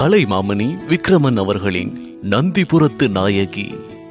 கலைமாமணி விக்ரமன் அவர்களின் நந்திபுரத்து நாயகி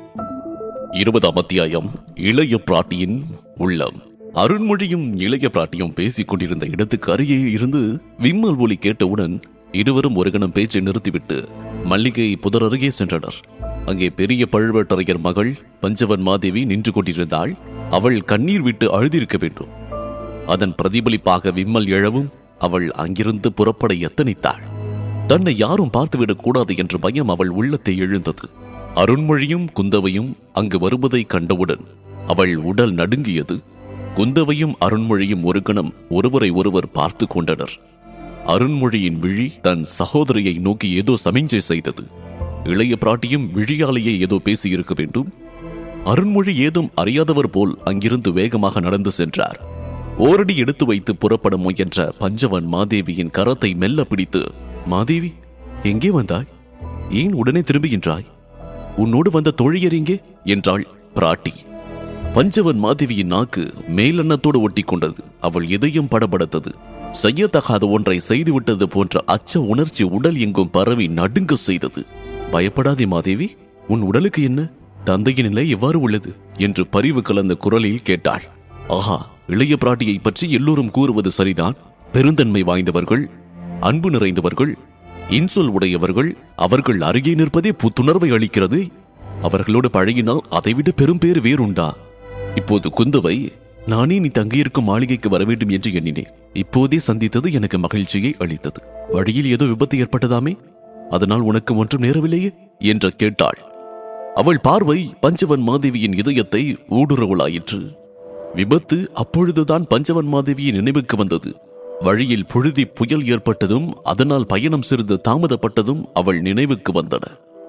இருபதாம் அத்தியாயம் இளைய பிராட்டியின் உள்ளம் அருண்மொழியும் இளைய பிராட்டியும் பேசிக் கொண்டிருந்த இடத்துக்கு அருகே இருந்து விம்மல் ஒலி கேட்டவுடன் இருவரும் ஒரு கணம் பேச்சை நிறுத்திவிட்டு மல்லிகை புதர் அருகே சென்றனர் அங்கே பெரிய பழுவேட்டரையர் மகள் பஞ்சவன் மாதேவி நின்று கொண்டிருந்தாள் அவள் கண்ணீர் விட்டு அழுதிருக்க வேண்டும் அதன் பிரதிபலிப்பாக விம்மல் எழவும் அவள் அங்கிருந்து புறப்பட எத்தனித்தாள் தன்னை யாரும் பார்த்துவிடக் கூடாது என்ற பயம் அவள் உள்ளத்தை எழுந்தது அருண்மொழியும் குந்தவையும் அங்கு வருவதை கண்டவுடன் அவள் உடல் நடுங்கியது குந்தவையும் அருண்மொழியும் ஒரு கணம் ஒருவரை ஒருவர் பார்த்து கொண்டனர் அருண்மொழியின் விழி தன் சகோதரியை நோக்கி ஏதோ சமிஞ்சை செய்தது இளைய பிராட்டியும் விழியாலேயே ஏதோ பேசியிருக்க வேண்டும் அருண்மொழி ஏதும் அறியாதவர் போல் அங்கிருந்து வேகமாக நடந்து சென்றார் ஓரடி எடுத்து வைத்து புறப்பட முயன்ற பஞ்சவன் மாதேவியின் கரத்தை மெல்ல பிடித்து மாதேவி எங்கே வந்தாய் ஏன் உடனே திரும்புகின்றாய் உன்னோடு வந்த தோழியர் எங்கே என்றாள் பிராட்டி பஞ்சவன் மாதேவியின் நாக்கு மேலெண்ணத்தோடு ஒட்டி கொண்டது அவள் இதயம் படபடத்தது செய்யத்தகாத ஒன்றை செய்துவிட்டது போன்ற அச்ச உணர்ச்சி உடல் எங்கும் பரவி நடுங்க செய்தது பயப்படாதே மாதேவி உன் உடலுக்கு என்ன தந்தையின் நிலை எவ்வாறு உள்ளது என்று பரிவு கலந்த குரலில் கேட்டாள் ஆஹா இளைய பிராட்டியை பற்றி எல்லோரும் கூறுவது சரிதான் பெருந்தன்மை வாய்ந்தவர்கள் அன்பு நிறைந்தவர்கள் இன்சொல் உடையவர்கள் அவர்கள் அருகே நிற்பதே புத்துணர்வை அளிக்கிறது அவர்களோடு பழகினால் அதைவிட பெரும் பேறு வேறுண்டா இப்போது குந்தவை நானே நீ தங்கியிருக்கும் மாளிகைக்கு வர வேண்டும் என்று எண்ணினேன் இப்போதே சந்தித்தது எனக்கு மகிழ்ச்சியை அளித்தது வழியில் ஏதோ விபத்து ஏற்பட்டதாமே அதனால் உனக்கு ஒன்றும் நேரவில்லையே என்று கேட்டாள் அவள் பார்வை பஞ்சவன் மாதேவியின் இதயத்தை ஊடுருவலாயிற்று விபத்து அப்பொழுதுதான் பஞ்சவன் மாதேவியின் நினைவுக்கு வந்தது வழியில் புழுதி புயல் ஏற்பட்டதும் அதனால் பயணம் சிறிது தாமதப்பட்டதும் அவள் நினைவுக்கு வந்தன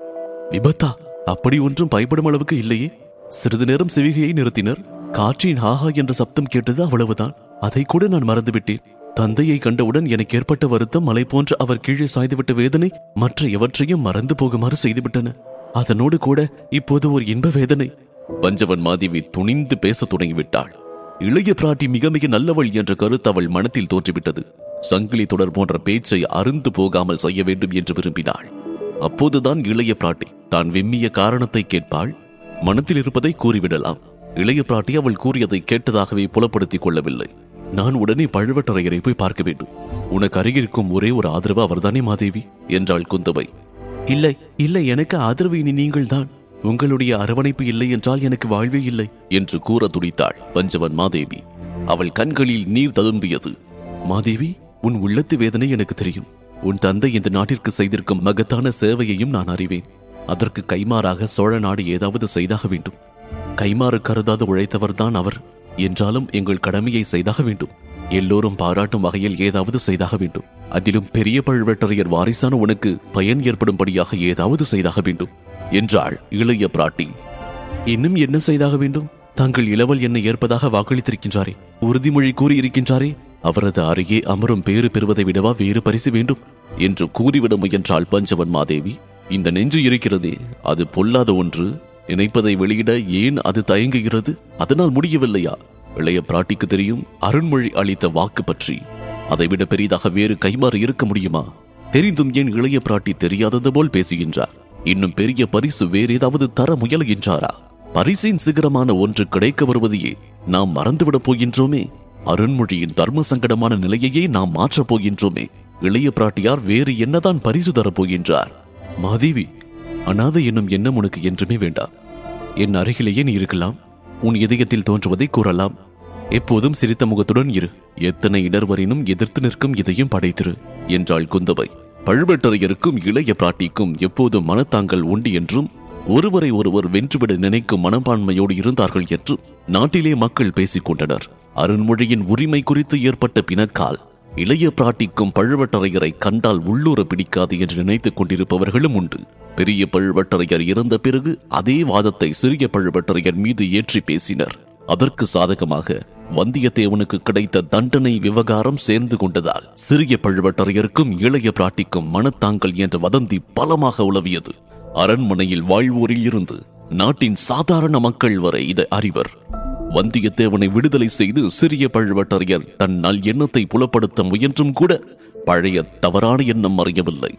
விபத்தா அப்படி ஒன்றும் பயப்படும் அளவுக்கு இல்லையே சிறிது நேரம் சிவிகையை நிறுத்தினர் காற்றின் ஹாஹா என்ற சப்தம் கேட்டது அவ்வளவுதான் அதை கூட நான் மறந்துவிட்டேன் தந்தையை கண்டவுடன் எனக்கு ஏற்பட்ட வருத்தம் மலை போன்ற அவர் கீழே சாய்ந்துவிட்ட வேதனை மற்ற எவற்றையும் மறந்து போகுமாறு செய்துவிட்டன அதனோடு கூட இப்போது ஒரு இன்ப வேதனை பஞ்சவன் மாதேவி துணிந்து பேசத் தொடங்கிவிட்டாள் இளைய பிராட்டி மிக மிக நல்லவள் என்ற கருத்து அவள் மனத்தில் தோன்றிவிட்டது சங்கிலி தொடர் போன்ற பேச்சை அருந்து போகாமல் செய்ய வேண்டும் என்று விரும்பினாள் அப்போதுதான் இளைய பிராட்டி தான் வெம்மிய காரணத்தை கேட்பாள் மனத்தில் இருப்பதை கூறிவிடலாம் இளைய பிராட்டி அவள் கூறியதை கேட்டதாகவே புலப்படுத்திக் கொள்ளவில்லை நான் உடனே பழுவட்டரையரை போய் பார்க்க வேண்டும் உனக்கு அருகிருக்கும் ஒரே ஒரு ஆதரவு அவர்தானே மாதேவி என்றாள் குந்தவை இல்லை இல்லை எனக்கு ஆதரவு இனி நீங்கள்தான் உங்களுடைய அரவணைப்பு இல்லை என்றால் எனக்கு வாழ்வே இல்லை என்று கூற துடித்தாள் பஞ்சவன் மாதேவி அவள் கண்களில் நீர் ததும்பியது மாதேவி உன் உள்ளத்து வேதனை எனக்கு தெரியும் உன் தந்தை இந்த நாட்டிற்கு செய்திருக்கும் மகத்தான சேவையையும் நான் அறிவேன் அதற்கு கைமாறாக சோழ நாடு ஏதாவது செய்தாக வேண்டும் கைமாறு கருதாது உழைத்தவர்தான் அவர் என்றாலும் எங்கள் கடமையை செய்தாக வேண்டும் எல்லோரும் பாராட்டும் வகையில் ஏதாவது செய்தாக வேண்டும் அதிலும் பெரிய பழுவேட்டரையர் வாரிசான உனக்கு பயன் ஏற்படும்படியாக ஏதாவது செய்தாக வேண்டும் என்றாள் இளைய பிராட்டி இன்னும் என்ன செய்தாக வேண்டும் தாங்கள் இளவல் என்னை ஏற்பதாக வாக்களித்திருக்கின்றாரே உறுதிமொழி கூறியிருக்கின்றாரே அவரது அருகே அமரும் பேறு பெறுவதை விடவா வேறு பரிசு வேண்டும் என்று கூறிவிட முயன்றாள் பஞ்சவன் மாதேவி இந்த நெஞ்சு இருக்கிறதே அது பொல்லாத ஒன்று நினைப்பதை வெளியிட ஏன் அது தயங்குகிறது அதனால் முடியவில்லையா இளைய பிராட்டிக்கு தெரியும் அருண்மொழி அளித்த வாக்கு பற்றி அதைவிட பெரிதாக வேறு கைமாறு இருக்க முடியுமா தெரிந்தும் ஏன் இளைய பிராட்டி தெரியாதது போல் பேசுகின்றார் இன்னும் பெரிய பரிசு வேறு ஏதாவது தர முயலுகின்றாரா பரிசின் சிகரமான ஒன்று கிடைக்க வருவதையே நாம் மறந்துவிடப் போகின்றோமே அருண்மொழியின் தர்ம சங்கடமான நிலையையே நாம் மாற்றப் போகின்றோமே இளைய பிராட்டியார் வேறு என்னதான் பரிசு தரப் போகின்றார் மாதேவி அனாதை என்னும் எண்ணம் உனக்கு என்றுமே வேண்டாம் என் அருகிலேயே நீ இருக்கலாம் உன் இதயத்தில் தோன்றுவதை கூறலாம் எப்போதும் சிரித்த முகத்துடன் இரு எத்தனை இடர்வரினும் எதிர்த்து நிற்கும் இதையும் படைத்திரு என்றாள் குந்தவை பழுவேட்டரையருக்கும் இளைய பிராட்டிக்கும் எப்போதும் மனத்தாங்கள் உண்டு என்றும் ஒருவரை ஒருவர் வென்றுவிட நினைக்கும் மனப்பான்மையோடு இருந்தார்கள் என்றும் நாட்டிலே மக்கள் பேசிக் கொண்டனர் அருண்மொழியின் உரிமை குறித்து ஏற்பட்ட பிணக்கால் இளைய பிராட்டிக்கும் பழுவட்டரையரை கண்டால் உள்ளூர பிடிக்காது என்று நினைத்துக் கொண்டிருப்பவர்களும் உண்டு பெரிய பழுவட்டரையர் இறந்த பிறகு அதே வாதத்தை சிறிய பழுவட்டரையர் மீது ஏற்றி பேசினர் அதற்கு சாதகமாக வந்தியத்தேவனுக்கு கிடைத்த தண்டனை விவகாரம் சேர்ந்து கொண்டதால் சிறிய பழுவட்டரையருக்கும் இளைய பிராட்டிக்கும் மனத்தாங்கல் என்ற வதந்தி பலமாக உலவியது அரண்மனையில் வாழ்வோரில் இருந்து நாட்டின் சாதாரண மக்கள் வரை இதை அறிவர் வந்தியத்தேவனை விடுதலை செய்து சிறிய பழுவட்டரையர் தன் நல் எண்ணத்தை புலப்படுத்த முயன்றும் கூட பழைய தவறான எண்ணம் அறியவில்லை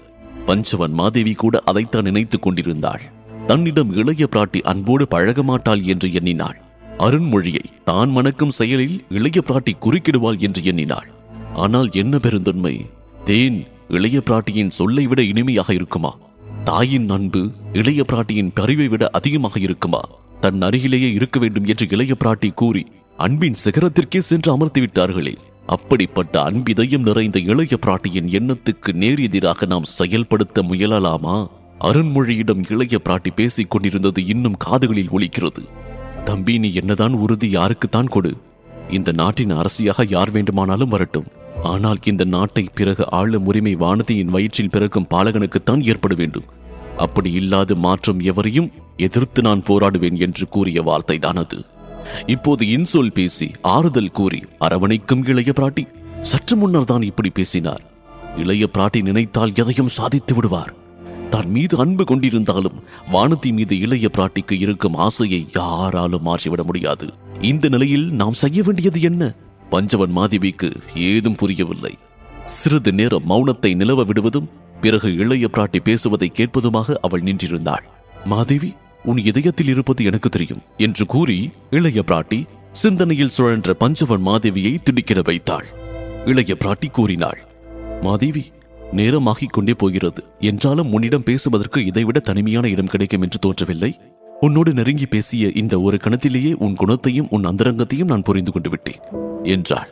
பஞ்சவன் மாதேவி கூட அதைத்தான் நினைத்துக் கொண்டிருந்தாள் தன்னிடம் இளைய பிராட்டி அன்போடு பழக மாட்டாள் என்று எண்ணினாள் அருண்மொழியை தான் மணக்கும் செயலில் இளைய பிராட்டி குறுக்கிடுவாள் என்று எண்ணினாள் ஆனால் என்ன பெருந்தன்மை தேன் இளைய பிராட்டியின் சொல்லை விட இனிமையாக இருக்குமா தாயின் அன்பு இளைய பிராட்டியின் பரிவை விட அதிகமாக இருக்குமா தன் அருகிலேயே இருக்க வேண்டும் என்று இளைய பிராட்டி கூறி அன்பின் சிகரத்திற்கே சென்று அமர்த்தி விட்டார்களே அப்படிப்பட்ட அன்பிதயம் நிறைந்த இளைய பிராட்டியின் எண்ணத்துக்கு நேர் எதிராக நாம் செயல்படுத்த முயலலாமா அருண்மொழியிடம் இளைய பிராட்டி பேசிக் கொண்டிருந்தது இன்னும் காதுகளில் ஒலிக்கிறது தம்பி நீ என்னதான் உறுதி யாருக்குத்தான் கொடு இந்த நாட்டின் அரசியாக யார் வேண்டுமானாலும் வரட்டும் ஆனால் இந்த நாட்டை பிறகு ஆளும் உரிமை வானதியின் வயிற்றில் பிறக்கும் பாலகனுக்குத்தான் ஏற்பட வேண்டும் அப்படி இல்லாது மாற்றம் எவரையும் எதிர்த்து நான் போராடுவேன் என்று கூறிய வார்த்தைதான் அது இப்போது இன்சொல் பேசி ஆறுதல் கூறி அரவணைக்கும் இளைய பிராட்டி சற்று முன்னர் தான் இப்படி பேசினார் இளைய பிராட்டி நினைத்தால் எதையும் சாதித்து விடுவார் தான் மீது அன்பு கொண்டிருந்தாலும் வானதி மீது இளைய பிராட்டிக்கு இருக்கும் ஆசையை யாராலும் மாற்றிவிட முடியாது இந்த நிலையில் நாம் செய்ய வேண்டியது என்ன பஞ்சவன் மாதேவிக்கு ஏதும் புரியவில்லை சிறிது நேரம் மௌனத்தை நிலவ விடுவதும் பிறகு இளைய பிராட்டி பேசுவதை கேட்பதுமாக அவள் நின்றிருந்தாள் மாதேவி உன் இதயத்தில் இருப்பது எனக்கு தெரியும் என்று கூறி இளைய பிராட்டி சிந்தனையில் சுழன்ற பஞ்சவன் மாதேவியை திடுக்கிட வைத்தாள் இளைய பிராட்டி கூறினாள் மாதேவி நேரமாகிக் கொண்டே போகிறது என்றாலும் உன்னிடம் பேசுவதற்கு இதைவிட தனிமையான இடம் கிடைக்கும் என்று தோன்றவில்லை உன்னோடு நெருங்கி பேசிய இந்த ஒரு கணத்திலேயே உன் குணத்தையும் உன் அந்தரங்கத்தையும் நான் புரிந்து கொண்டு விட்டேன் என்றாள்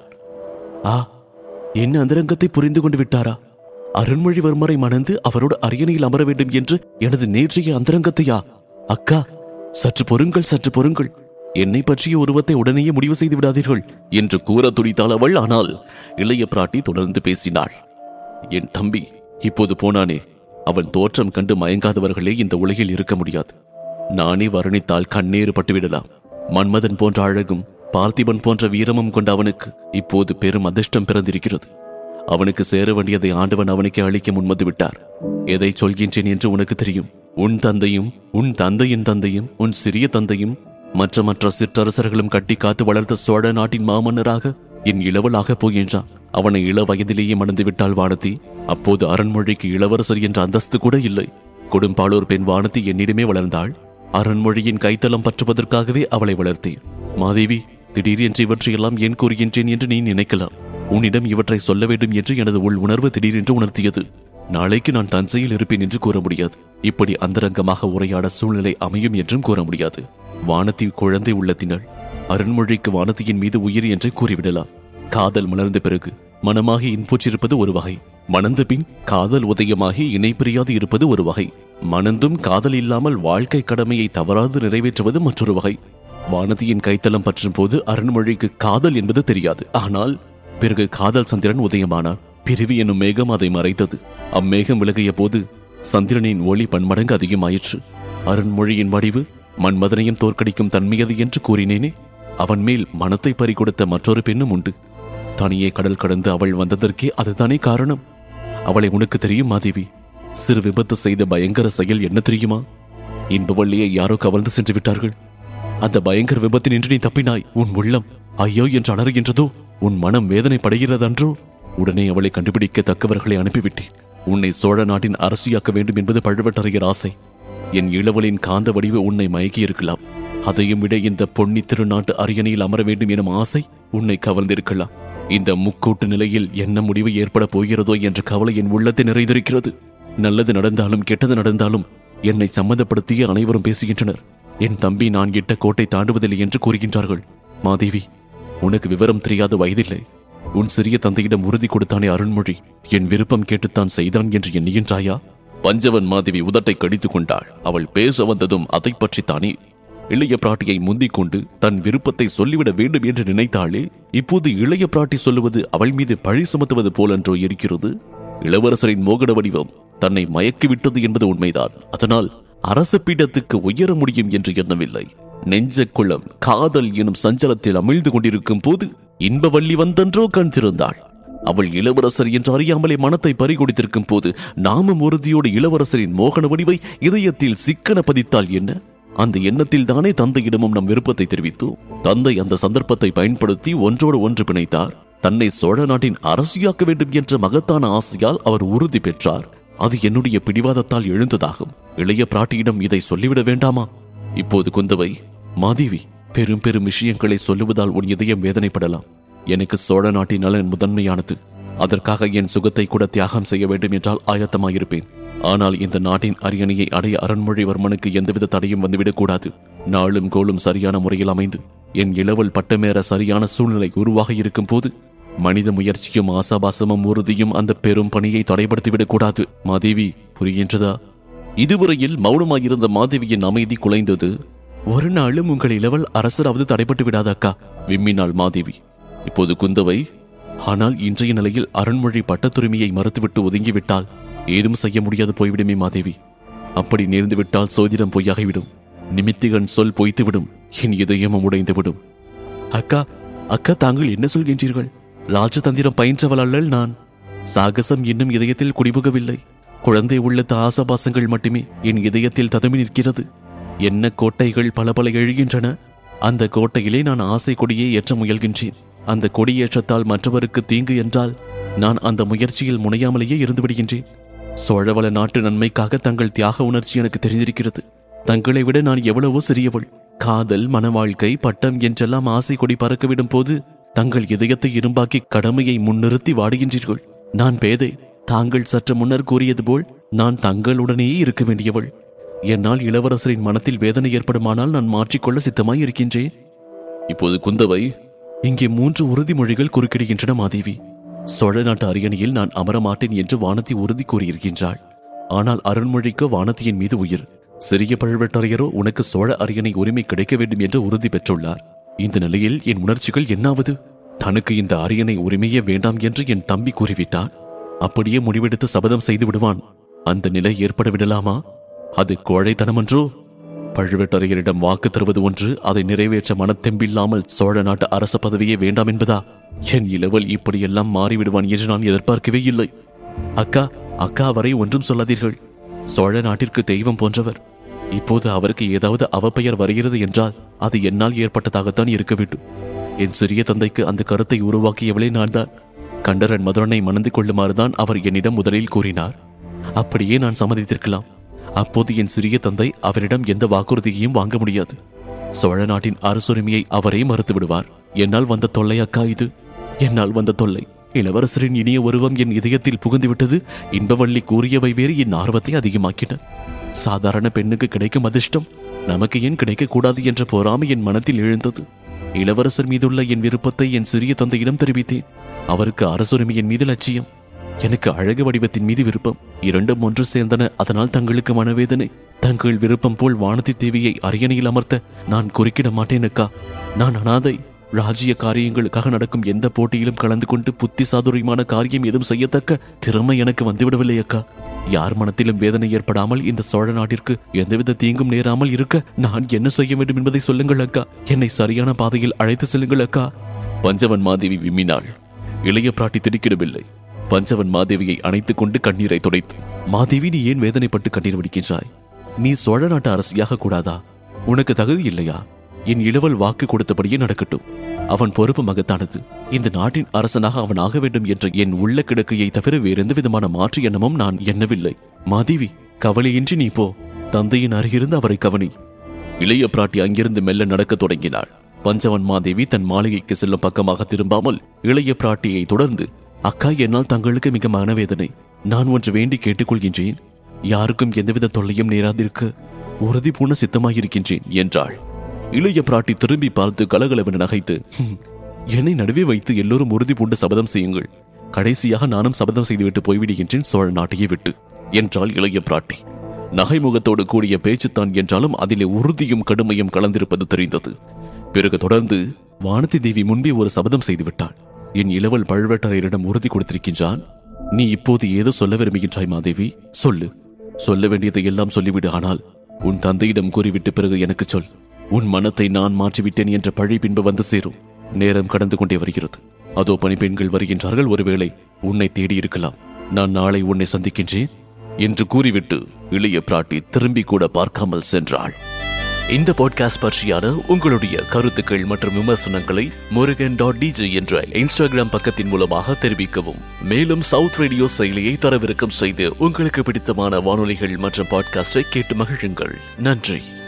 ஆ என்ன அந்தரங்கத்தை புரிந்து கொண்டு விட்டாரா அருண்மொழிவர்மரை மணந்து அவரோடு அரியணையில் அமர வேண்டும் என்று எனது நேற்றைய அந்தரங்கத்தையா அக்கா சற்று பொறுங்கள் சற்று பொறுங்கள் என்னை பற்றிய உருவத்தை உடனேயே முடிவு செய்து விடாதீர்கள் என்று கூற துடித்தாள் அவள் ஆனால் இளைய பிராட்டி தொடர்ந்து பேசினாள் என் தம்பி இப்போது போனானே அவன் தோற்றம் கண்டு மயங்காதவர்களே இந்த உலகில் இருக்க முடியாது நானே வர்ணித்தால் கண்ணேறு பட்டுவிடலாம் மன்மதன் போன்ற அழகும் பார்த்திபன் போன்ற வீரமும் கொண்ட அவனுக்கு இப்போது பெரும் அதிர்ஷ்டம் பிறந்திருக்கிறது அவனுக்கு சேர வேண்டியதை ஆண்டவன் அவனுக்கு அளிக்க முன்வந்து விட்டார் எதை சொல்கின்றேன் என்று உனக்கு தெரியும் உன் தந்தையும் உன் தந்தையின் தந்தையும் உன் சிறிய தந்தையும் மற்ற மற்ற சிற்றரசர்களும் கட்டி காத்து வளர்த்த சோழ நாட்டின் மாமன்னராக என் இளவலாக போகின்றான் அவனை இள வயதிலேயே மணந்து விட்டாள் வானதி அப்போது அரண்மொழிக்கு இளவரசர் என்ற அந்தஸ்து கூட இல்லை கொடும்பாளூர் பெண் வானதி என்னிடமே வளர்ந்தாள் அரண்மொழியின் கைத்தலம் பற்றுவதற்காகவே அவளை வளர்த்தேன் மாதேவி திடீரென்று இவற்றையெல்லாம் ஏன் கூறுகின்றேன் என்று நீ நினைக்கலாம் உன்னிடம் இவற்றை சொல்ல வேண்டும் என்று எனது உள் உணர்வு திடீரென்று உணர்த்தியது நாளைக்கு நான் தஞ்சையில் இருப்பேன் என்று கூற முடியாது இப்படி அந்தரங்கமாக உரையாட சூழ்நிலை அமையும் என்றும் கூற முடியாது வானதி குழந்தை உள்ளத்தினள் அருண்மொழிக்கு வானதியின் மீது உயிர் என்றே கூறிவிடலாம் காதல் மலர்ந்த பிறகு மனமாகி இன்புற்றிருப்பது ஒரு வகை மணந்த பின் காதல் உதயமாகி இணை பிரியாது இருப்பது ஒரு வகை மணந்தும் காதல் இல்லாமல் வாழ்க்கை கடமையை தவறாது நிறைவேற்றுவது மற்றொரு வகை வானதியின் கைத்தலம் பற்றும் போது அருண்மொழிக்கு காதல் என்பது தெரியாது ஆனால் பிறகு காதல் சந்திரன் உதயமானார் பிரிவு என்னும் மேகம் அதை மறைத்தது அம்மேகம் விலகிய போது சந்திரனின் ஒளி பன்மடங்கு அதிகமாயிற்று அருண்மொழியின் வடிவு மன்மதனையும் தோற்கடிக்கும் தன்மையது என்று கூறினேனே அவன் மேல் மனத்தை பறிகொடுத்த மற்றொரு பெண்ணும் உண்டு தனியே கடல் கடந்து அவள் வந்ததற்கே அதுதானே காரணம் அவளை உனக்கு தெரியும் மாதேவி சிறு விபத்து செய்த பயங்கர செயல் என்ன தெரியுமா இன்பவள்ளியை யாரோ கவர்ந்து சென்று விட்டார்கள் அந்த பயங்கர விபத்தினின்று நீ தப்பினாய் உன் உள்ளம் ஐயோ என்று அலறுகின்றதோ உன் மனம் வேதனை படுகிறதன்றோ உடனே அவளை கண்டுபிடிக்க தக்கவர்களை அனுப்பிவிட்டேன் உன்னை சோழ நாட்டின் அரசியாக்க வேண்டும் என்பது பழுவட்டரையர் ஆசை என் இளவலின் காந்த வடிவு உன்னை மயக்கி இருக்கலாம் அதையும் விட இந்த பொன்னி திருநாட்டு அரியணையில் அமர வேண்டும் எனும் ஆசை உன்னை கவர்ந்திருக்கலாம் இந்த முக்கூட்டு நிலையில் என்ன முடிவு ஏற்பட போகிறதோ என்ற கவலை என் உள்ளத்தை நிறைந்திருக்கிறது நல்லது நடந்தாலும் கெட்டது நடந்தாலும் என்னை சம்மந்தப்படுத்திய அனைவரும் பேசுகின்றனர் என் தம்பி நான் இட்ட கோட்டை தாண்டுவதில்லை என்று கூறுகின்றார்கள் மாதேவி உனக்கு விவரம் தெரியாத வயதில்லை உன் சிறிய தந்தையிடம் உறுதி கொடுத்தானே அருண்மொழி என் விருப்பம் கேட்டுத்தான் செய்தான் என்று எண்ணுகின்றாயா பஞ்சவன் மாதேவி உதட்டை கடித்துக் கொண்டாள் அவள் பேச வந்ததும் அதை பற்றித்தானே இளைய பிராட்டியை முந்திக் கொண்டு தன் விருப்பத்தை சொல்லிவிட வேண்டும் என்று நினைத்தாளே இப்போது இளைய பிராட்டி சொல்லுவது அவள் மீது பழி சுமத்துவது போலன்றோ இருக்கிறது இளவரசரின் மோகன வடிவம் தன்னை மயக்கிவிட்டது என்பது உண்மைதான் அதனால் அரச பீடத்துக்கு உயர முடியும் என்று எண்ணவில்லை நெஞ்ச குளம் காதல் எனும் சஞ்சலத்தில் அமிழ்ந்து கொண்டிருக்கும் போது இன்பவள்ளி வந்தன்றோ கண் திறந்தாள் அவள் இளவரசர் என்று அறியாமலே மனத்தை பறிகொடுத்திருக்கும் போது நாமும் உறுதியோடு இளவரசரின் மோகன வடிவை இதயத்தில் சிக்கன பதித்தால் என்ன அந்த எண்ணத்தில் தானே தந்தையிடமும் நம் விருப்பத்தை தெரிவித்தோம் தந்தை அந்த சந்தர்ப்பத்தை பயன்படுத்தி ஒன்றோடு ஒன்று பிணைத்தார் தன்னை சோழ நாட்டின் அரசியாக்க வேண்டும் என்ற மகத்தான ஆசையால் அவர் உறுதி பெற்றார் அது என்னுடைய பிடிவாதத்தால் எழுந்ததாகும் இளைய பிராட்டியிடம் இதை சொல்லிவிட வேண்டாமா இப்போது குந்தவை மாதேவி பெரும் பெரும் விஷயங்களை சொல்லுவதால் உன் இதயம் வேதனைப்படலாம் எனக்கு சோழ நாட்டின் நலன் முதன்மையானது அதற்காக என் சுகத்தை கூட தியாகம் செய்ய வேண்டும் என்றால் ஆயத்தமாயிருப்பேன் ஆனால் இந்த நாட்டின் அரியணையை அடைய அருண்மொழிவர்மனுக்கு எந்தவித தடையும் வந்துவிடக் கூடாது நாளும் கோளும் சரியான முறையில் அமைந்து என் இளவல் பட்டமேற சரியான சூழ்நிலை உருவாக இருக்கும் போது மனித முயற்சியும் ஆசாபாசமும் உறுதியும் அந்த பெரும் பணியை தடைப்படுத்திவிடக் கூடாது மாதேவி புரிகின்றதா இதுவரையில் மௌனமாயிருந்த மாதேவியின் அமைதி குலைந்தது ஒரு நாளும் உங்கள் இளவல் அரசராவது தடைப்பட்டு விடாத அக்கா விம்மினாள் மாதேவி இப்போது குந்தவை ஆனால் இன்றைய நிலையில் அருண்மொழி பட்டத்துரிமையை மறுத்துவிட்டு ஒதுங்கிவிட்டால் ஏதும் செய்ய முடியாது போய்விடுமே மாதேவி அப்படி நேர்ந்துவிட்டால் சோதிடம் பொய்யாகிவிடும் நிமித்திகன் சொல் பொய்த்துவிடும் என் இதயமும் உடைந்துவிடும் அக்கா அக்கா தாங்கள் என்ன சொல்கின்றீர்கள் ராஜதந்திரம் பயின்றவள் அல்லல் நான் சாகசம் இன்னும் இதயத்தில் குடிபுகவில்லை குழந்தை உள்ள ஆசபாசங்கள் மட்டுமே என் இதயத்தில் ததுமி நிற்கிறது என்ன கோட்டைகள் பல பல எழுகின்றன அந்த கோட்டையிலே நான் ஆசை கொடியே ஏற்ற முயல்கின்றேன் அந்த கொடியேற்றத்தால் மற்றவருக்கு தீங்கு என்றால் நான் அந்த முயற்சியில் முனையாமலேயே இருந்து விடுகின்றேன் சோழவள நாட்டு நன்மைக்காக தங்கள் தியாக உணர்ச்சி எனக்கு தெரிந்திருக்கிறது தங்களை விட நான் எவ்வளவோ சிறியவள் காதல் மனவாழ்க்கை பட்டம் என்றெல்லாம் ஆசை கொடி பறக்கவிடும் போது தங்கள் இதயத்தை இரும்பாக்கி கடமையை முன்னிறுத்தி வாடுகின்றீர்கள் நான் பேதை தாங்கள் சற்று முன்னர் கூறியது போல் நான் தங்களுடனேயே இருக்க வேண்டியவள் என்னால் இளவரசரின் மனத்தில் வேதனை ஏற்படுமானால் நான் மாற்றிக்கொள்ள சித்தமாய் இருக்கின்றேன் இப்போது குந்தவை இங்கே மூன்று உறுதிமொழிகள் குறுக்கிடுகின்றன மாதேவி சோழ நாட்டு அரியணையில் நான் அமர மாட்டேன் என்று வானதி உறுதி கூறியிருக்கின்றாள் ஆனால் அருண்மொழிக்கு வானதியின் மீது உயிர் சிறிய பழுவேட்டரையரோ உனக்கு சோழ அரியணை உரிமை கிடைக்க வேண்டும் என்று உறுதி பெற்றுள்ளார் இந்த நிலையில் என் உணர்ச்சிகள் என்னாவது தனக்கு இந்த அரியணை உரிமையே வேண்டாம் என்று என் தம்பி கூறிவிட்டான் அப்படியே முடிவெடுத்து சபதம் செய்து விடுவான் அந்த நிலை ஏற்பட விடலாமா அது கோழைத்தனமன்றோ பழுவேட்டரையரிடம் வாக்கு தருவது ஒன்று அதை நிறைவேற்ற மனத்தெம்பில்லாமல் சோழ நாட்டு அரச பதவியே வேண்டாம் என்பதா என் இளவல் இப்படியெல்லாம் மாறிவிடுவான் என்று நான் எதிர்பார்க்கவே இல்லை அக்கா அக்கா வரை ஒன்றும் சொல்லாதீர்கள் சோழ நாட்டிற்கு தெய்வம் போன்றவர் இப்போது அவருக்கு ஏதாவது அவப்பெயர் வருகிறது என்றால் அது என்னால் ஏற்பட்டதாகத்தான் இருக்க வேண்டும் என் சிறிய தந்தைக்கு அந்த கருத்தை உருவாக்கியவளே நான்தான் கண்டரன் மதுரனை மணந்து கொள்ளுமாறுதான் அவர் என்னிடம் முதலில் கூறினார் அப்படியே நான் சம்மதித்திருக்கலாம் அப்போது என் சிறிய தந்தை அவரிடம் எந்த வாக்குறுதியையும் வாங்க முடியாது சோழ நாட்டின் அரசுரிமையை அவரே மறுத்து விடுவார் என்னால் வந்த தொல்லை அக்கா இது என்னால் வந்த தொல்லை இளவரசரின் இனிய உருவம் என் இதயத்தில் புகுந்துவிட்டது இன்பவள்ளி கூறியவை வேறு என் ஆர்வத்தை அதிகமாக்கின சாதாரண பெண்ணுக்கு கிடைக்கும் அதிர்ஷ்டம் நமக்கு ஏன் கிடைக்கக்கூடாது என்ற பொறாமை என் மனத்தில் எழுந்தது இளவரசர் மீதுள்ள என் விருப்பத்தை என் சிறிய தந்தையிடம் தெரிவித்தேன் அவருக்கு அரசுரிமையின் மீது லட்சியம் எனக்கு அழகு வடிவத்தின் மீது விருப்பம் இரண்டும் ஒன்று சேர்ந்தன அதனால் தங்களுக்கு மனவேதனை தங்கள் விருப்பம் போல் வானதி தேவியை அரியணையில் அமர்த்த நான் குறுக்கிட மாட்டேன் அக்கா நான் அனாதை ராஜ்ய காரியங்களுக்காக நடக்கும் எந்த போட்டியிலும் கலந்து கொண்டு புத்தி சாதுரியமான காரியம் எதுவும் செய்யத்தக்க திறமை எனக்கு வந்துவிடவில்லை அக்கா யார் மனத்திலும் வேதனை ஏற்படாமல் இந்த சோழ நாட்டிற்கு எந்தவித தீங்கும் நேராமல் இருக்க நான் என்ன செய்ய வேண்டும் என்பதை சொல்லுங்கள் அக்கா என்னை சரியான பாதையில் அழைத்து செல்லுங்கள் அக்கா பஞ்சவன் மாதேவி விம்மினாள் இளைய பிராட்டி திடுக்கிடவில்லை பஞ்சவன் மாதேவியை அணைத்துக் கொண்டு கண்ணீரை துடைத்து மாதேவி நீ ஏன் வேதனைப்பட்டு கண்ணீர் வடிக்கின்றாய் நீ சோழ நாட்டு அரசியாக கூடாதா உனக்கு தகுதி இல்லையா என் இளவல் வாக்கு கொடுத்தபடியே நடக்கட்டும் அவன் பொறுப்பு மகத்தானது இந்த நாட்டின் அரசனாக அவன் ஆக வேண்டும் என்ற என் உள்ள கிடக்கையை தவிர வேறெந்த விதமான மாற்று எண்ணமும் நான் எண்ணவில்லை மாதேவி கவலையின்றி நீ போ தந்தையின் அருகிருந்து அவரை கவனி இளைய பிராட்டி அங்கிருந்து மெல்ல நடக்கத் தொடங்கினாள் பஞ்சவன் மாதேவி தன் மாளிகைக்கு செல்லும் பக்கமாக திரும்பாமல் இளைய பிராட்டியை தொடர்ந்து அக்கா என்னால் தங்களுக்கு மிக மனவேதனை நான் ஒன்று வேண்டி கேட்டுக்கொள்கின்றேன் யாருக்கும் எந்தவித தொல்லையும் நேராதிருக்க உறுதி பூண சித்தமாயிருக்கின்றேன் என்றாள் இளைய பிராட்டி திரும்பி பார்த்து கலகலவென நகைத்து "ஹம், என்னை நடுவே வைத்து எல்லோரும் உறுதி பூண்டு சபதம் செய்யுங்கள் கடைசியாக நானும் சபதம் செய்துவிட்டு போய்விடுகின்றேன் சோழ நாட்டையே விட்டு என்றாள் இளைய பிராட்டி நகைமுகத்தோடு கூடிய பேச்சுத்தான் என்றாலும் அதிலே உறுதியும் கடுமையும் கலந்திருப்பது தெரிந்தது பிறகு தொடர்ந்து வானதி தேவி முன்பே ஒரு சபதம் செய்துவிட்டாள் என் இளவல் பழுவேட்டரையரிடம் உறுதி கொடுத்திருக்கின்றான் நீ இப்போது ஏதோ சொல்ல விரும்புகின்றாய் மாதேவி சொல்லு சொல்ல வேண்டியதை எல்லாம் சொல்லிவிடு ஆனால் உன் தந்தையிடம் கூறிவிட்டு பிறகு எனக்கு சொல் உன் மனத்தை நான் மாற்றிவிட்டேன் என்ற பழி பின்பு வந்து சேரும் நேரம் கடந்து கொண்டே வருகிறது அதோ பணிப்பெண்கள் வருகின்றார்கள் ஒருவேளை உன்னை தேடி இருக்கலாம் நான் நாளை உன்னை சந்திக்கின்றேன் என்று கூறிவிட்டு இளைய பிராட்டி திரும்பி கூட பார்க்காமல் சென்றாள் இந்த பாட்காஸ்ட் பற்றியான உங்களுடைய கருத்துக்கள் மற்றும் விமர்சனங்களை முருகன் டாட் டிஜே என்ற இன்ஸ்டாகிராம் பக்கத்தின் மூலமாக தெரிவிக்கவும் மேலும் சவுத் ரேடியோ செயலியை தரவிறக்கம் செய்து உங்களுக்கு பிடித்தமான வானொலிகள் மற்றும் பாட்காஸ்டை கேட்டு மகிழுங்கள் நன்றி